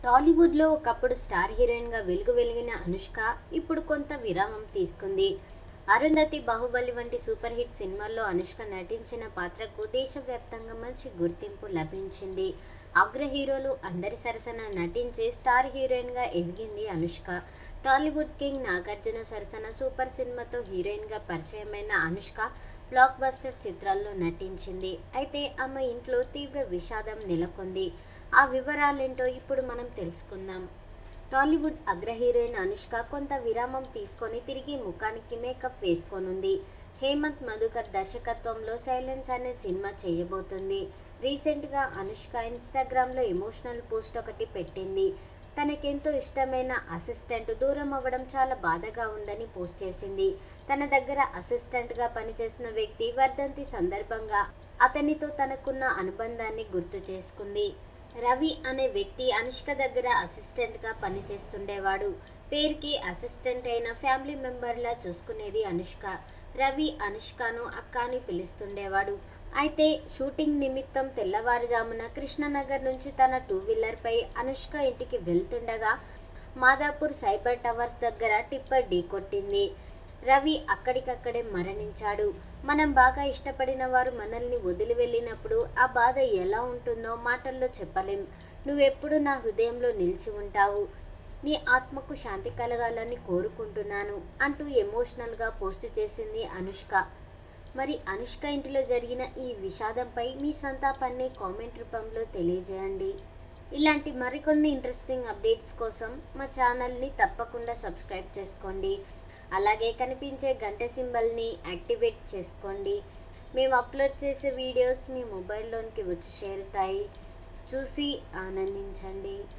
టాలీవుడ్లో ఒకప్పుడు స్టార్ హీరోయిన్గా వెలుగు వెలిగిన అనుష్క ఇప్పుడు కొంత విరామం తీసుకుంది అరుంధతి బాహుబలి వంటి సూపర్ హిట్ సినిమాల్లో అనుష్క నటించిన పాత్రకు దేశవ్యాప్తంగా మంచి గుర్తింపు లభించింది అగ్ర హీరోలు అందరి సరసన నటించి స్టార్ హీరోయిన్గా ఎదిగింది అనుష్క టాలీవుడ్ కింగ్ నాగార్జున సరసన సూపర్ సినిమాతో హీరోయిన్గా పరిచయమైన అనుష్క బ్లాక్ బస్టర్ చిత్రాల్లో నటించింది అయితే ఆమె ఇంట్లో తీవ్ర విషాదం నెలకొంది ఆ వివరాలేంటో ఇప్పుడు మనం తెలుసుకుందాం టాలీవుడ్ అగ్ర హీరోయిన్ అనుష్క కొంత విరామం తీసుకొని తిరిగి ముఖానికి మేకప్ వేసుకోనుంది హేమంత్ మధుకర్ దర్శకత్వంలో సైలెన్స్ అనే సినిమా చేయబోతుంది రీసెంట్గా అనుష్క ఇన్స్టాగ్రామ్లో ఎమోషనల్ పోస్ట్ ఒకటి పెట్టింది తనకెంతో ఇష్టమైన అసిస్టెంట్ దూరం అవ్వడం చాలా బాధగా ఉందని పోస్ట్ చేసింది తన దగ్గర అసిస్టెంట్గా పనిచేసిన వ్యక్తి వర్ధంతి సందర్భంగా అతనితో తనకున్న అనుబంధాన్ని గుర్తు చేసుకుంది రవి అనే వ్యక్తి అనుష్క దగ్గర అసిస్టెంట్గా పనిచేస్తుండేవాడు పేరుకి అసిస్టెంట్ అయిన ఫ్యామిలీ మెంబర్లా చూసుకునేది అనుష్క రవి అనుష్కను అక్క అని పిలుస్తుండేవాడు అయితే షూటింగ్ నిమిత్తం తెల్లవారుజామున కృష్ణనగర్ నుంచి తన టూ వీలర్పై అనుష్క ఇంటికి వెళ్తుండగా మాదాపూర్ సైబర్ టవర్స్ దగ్గర టిప్పర్ ఢీకొట్టింది రవి అక్కడికక్కడే మరణించాడు మనం బాగా ఇష్టపడిన వారు మనల్ని వదిలి వెళ్ళినప్పుడు ఆ బాధ ఎలా ఉంటుందో మాటల్లో చెప్పలేం నువ్వెప్పుడు నా హృదయంలో నిలిచి ఉంటావు నీ ఆత్మకు శాంతి కలగాలని కోరుకుంటున్నాను అంటూ ఎమోషనల్గా పోస్ట్ చేసింది అనుష్క మరి అనుష్క ఇంటిలో జరిగిన ఈ విషాదంపై మీ సంతాపాన్ని కామెంట్ రూపంలో తెలియజేయండి ఇలాంటి మరికొన్ని ఇంట్రెస్టింగ్ అప్డేట్స్ కోసం మా ఛానల్ని తప్పకుండా సబ్స్క్రైబ్ చేసుకోండి అలాగే కనిపించే గంట సింబల్ని యాక్టివేట్ చేసుకోండి మేము అప్లోడ్ చేసే వీడియోస్ మీ మొబైల్లోనికి వచ్చి చేరుతాయి చూసి ఆనందించండి